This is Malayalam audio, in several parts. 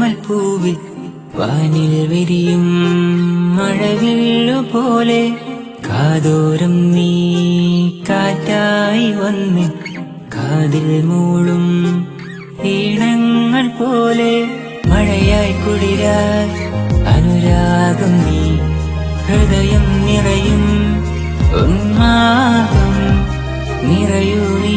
ആരോമൽ പൂവിൽ വാനിൽ വിരിയും മഴവില്ലു പോലെ കാതോരം നീ കാറ്റായി വന്ന് കാതിൽ മൂളും ഈണങ്ങൾ പോലെ മഴയായി കുളിരായി അനുരാഗം നീ ഹൃദയം നിറയും ഉന്മാദം നിറയൂ നീ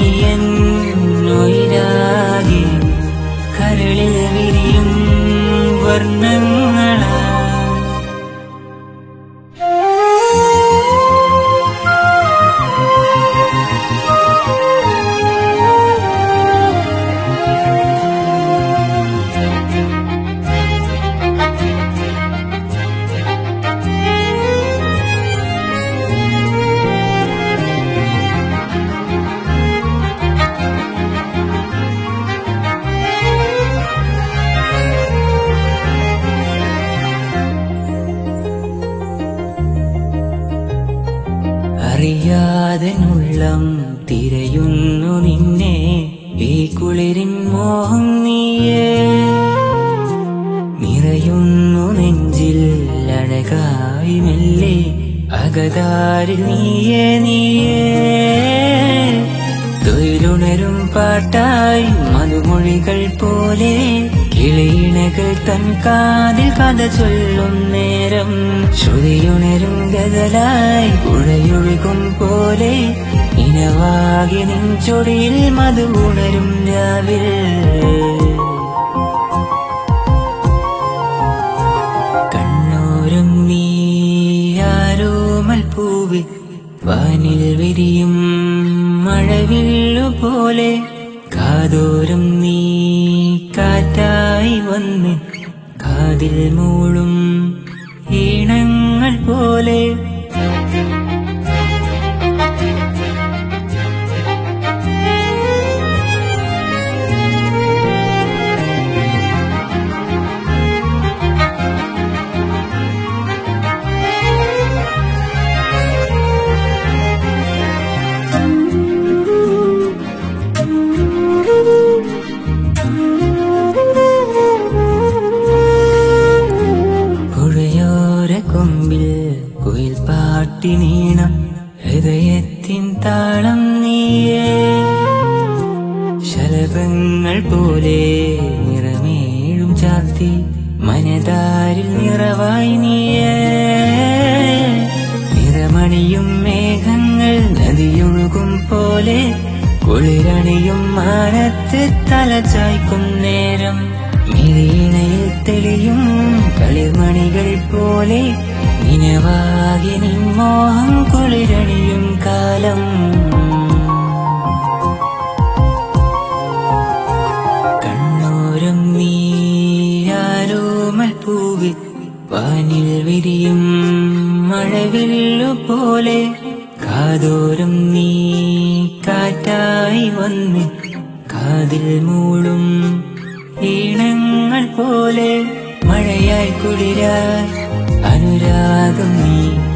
എന്നൊയിരാകെ കരളിൽ വിരിയും വർണ്ണങ്ങളാ അറിയാതെ ഉള്ളം തിരയുന്നു നിന്നെ ഈ കുളിരിൻ മോഹം നീയേ നിറയുന്നു നെഞ്ചിൽ അഴകായി മെല്ലെ അകതാരിൽ നീയേ നീയേ തൊഴിലുണരും പാട്ടായി മധുമൊഴികൾ പോലെ കിളിയിണകൾ തൻ കാതിൽ കഥ ചൊല്ലും നേരം ശ്രുതിയുണരും ഗതലായി പുഴയൊഴുകും പോലെ ഇനവാകി നിൻചൊടിയിൽ മധു ഉണരും രാവിൽ കണ്ണോരം നീ ആരോമൽ പൂവിൽ വാനിൽ വിരിയും മഴവില്ലു പോലെ കാതോരം നീ കാറ്റായി വന്ന് കാതിൽ മൂളും ഈണങ്ങൾ പോലെ പുഴയോര കൊമ്പിൽ കുയിൽ പാട്ടി നീണം ഹൃദയത്തിൻ താളം നീയേ ശലഭങ്ങൾ പോലെ നിറമേഴും ചാർത്തി മനതാരിൽ നിറവായി നീയേ നിറമണിയും മേഘങ്ങൾ നദിയൊഴുകും പോലെ കുളിരണിയും മാനത്ത് തല ചായ്ക്കും നേരം മിഴിയിണയിൽ തെളിയും കളിമണികൾ പോലെ നിനവാകി നിൻമോഹം കുളിരണിയും കാലം കണ്ണോരം നീ ആരോമൽ പൂവിൽ വാനിൽ വിരിയും മഴവില്ലു പോലെ കാതോരം നീ കാറ്റായി വന്ന് കാതിൽ മൂളും ഈണങ്ങൾ പോലെ മഴയായി കുളിരായി അനുരാഗം നീ